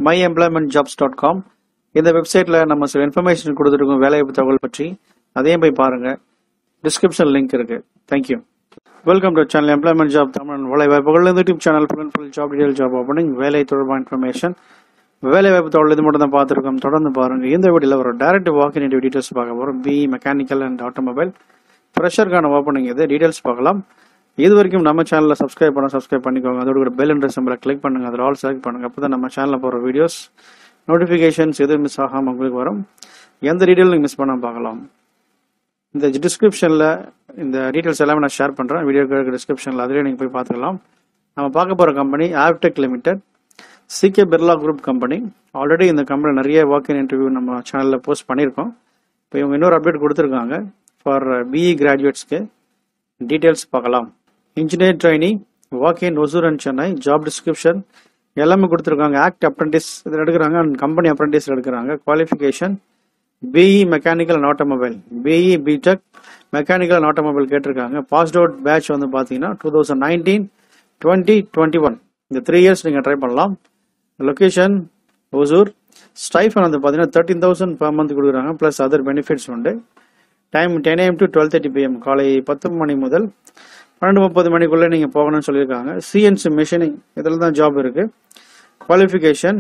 my employment jobs dot com இந்த வெப்சைட்டில் நம்ம சில இன்ஃபர்மேஷன் கொடுத்துருக்கோம் வேலைவாய்ப்பு தகவல் பற்றி அதையும் போய் பாருங்க டிஸ்கிரிப்ஷன் லிங்க் இருக்கு thank you welcome to channel employment job Tamil வேலைவாய்ப்புகள் இந்த YouTube channel full full job detail job opening வேலை தொடர்பான இன்ஃபர்மேஷன் வேலைவாய்ப்பு தகவல் இது மட்டும் தான் பார்த்துருக்கோம் தொடர்ந்து பாருங்க இந்த வீடியோவில் ஒரு டைரக்ட் வாக் இன் டீடைல்ஸ் பார்க்க போகிறோம் பி மெக்கானிக்கல் அண்ட் ஆட்டோமொபைல் ஃப்ரெஷருக்கான ஓப்பனிங் இது டீடைல்ஸ் பார்க்கலாம் இது வரைக்கும் நம்ம சேனலில் சப்ஸ்கிரைப் பண்ண சப்ஸ்கிரைப் பண்ணிக்கோங்க அதோட கூட பெல் என்ற சிம்பிளை கிளிக் பண்ணுங்க அதில் ஆல் செலக்ட் பண்ணுங்க அப்போ தான் நம்ம சேனலில் போகிற வீடியோஸ் நோட்டிஃபிகேஷன்ஸ் எதுவும் மிஸ் ஆகாமல் உங்களுக்கு வரும் எந்த டீட்டெயில் நீங்கள் மிஸ் பண்ணாமல் பார்க்கலாம் இந்த டிஸ்கிரிப்ஷனில் இந்த டீட்டெயில்ஸ் எல்லாமே நான் ஷேர் பண்ணுறேன் வீடியோ டிஸ்கிரிப்ஷனில் அதிலே நீங்கள் போய் பார்த்துக்கலாம் நம்ம பார்க்க போகிற company Avtec limited C K Birla group company already இந்த கம்பெனி நிறைய வாக் இன் இன்டர்வியூ நம்ம சேனலில் போஸ்ட் பண்ணியிருக்கோம் இப்போ இவங்க இன்னொரு அப்டேட் கொடுத்துருக்காங்க ஃபார் பிஇ கிராஜுவேட்ஸ்க்கு டீட்டெயில்ஸ் பார்க்கலாம் engineer training walk in Hosur and Chennai job description எல்லாமே கொடுத்துருக்காங்க ஆக்ட் அப்ரண்டிஸ் இதில் எடுக்கிறாங்க அண்ட் கம்பெனி அப்ரண்டிஸ் எடுக்கிறாங்க qualification B E mechanical and automobile B E B Tech mechanical and automobile கேட்டிருக்காங்க பாஸ்ட் அவுட் பேட்ச் வந்து பார்த்தீங்கன்னா two thousand nineteen twenty twenty one இந்த three years நீங்கள் ட்ரை பண்ணலாம் லொக்கேஷன் ஒசூர் ஸ்டைஃபன் வந்து பார்த்தீங்கன்னா தேர்ட்டீன் தௌசண்ட் per மந்த் கொடுக்குறாங்க ப்ளஸ் அதர் பெனிஃபிட்ஸ் உண்டு time ten A M to twelve thirty P M காலை பத்து மணி முதல் பன்னெண்டு முப்பது மணிக்குள்ளே நீங்கள் போகணும்னு சொல்லியிருக்காங்க சிஎன்சி மிஷினிங் இதில் தான் ஜாப் இருக்குது qualification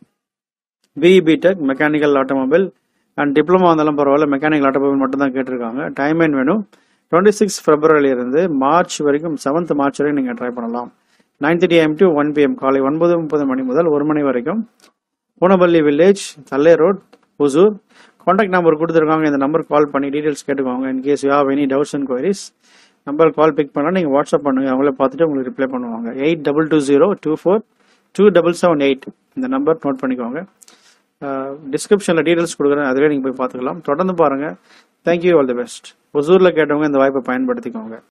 B E B Tech mechanical automobile and diploma வந்தாலும் பரவாயில்ல மெக்கானிக்கல் ஆட்டோமொபைல் மட்டும் தான் கேட்டிருக்காங்க டைம் அண்ட் வேணும் டுவெண்ட்டி சிக்ஸ் இருந்து மார்ச் வரைக்கும் செவன்த் மார்ச் வரைக்கும் நீங்கள் ட்ரை பண்ணலாம் nine thirty A M to one P M காலை ஒன்பது முப்பது மணி முதல் ஒரு மணி வரைக்கும் Poonapalli village Thalli road Hosur contact number கொடுத்துருக்காங்க இந்த நம்பர் கால் பண்ணி டீடைல்ஸ் கேட்டுக்கோங்க in case you have any doubts and queries number call pick பண்ணால் நீங்கள் வாட்ஸ்அப் பண்ணுங்க அவங்களே பார்த்துட்டு உங்களுக்கு ரிப்ளை பண்ணுவாங்க eight double two zero two four two double seven eight இந்த நம்பர் நோட் பண்ணிக்கோங்க டிஸ்கிரிப்ஷனில் டீடைல்ஸ் கொடுக்குறேன் அதிலே நீங்கள் போய் பார்த்துக்கலாம் தொடர்ந்து பாருங்கள் தேங்க்யூ ஆல் தி பெஸ்ட் ஒசூரில் கேட்டவங்க இந்த வாய்ப்பை பயன்படுத்திக்கோங்க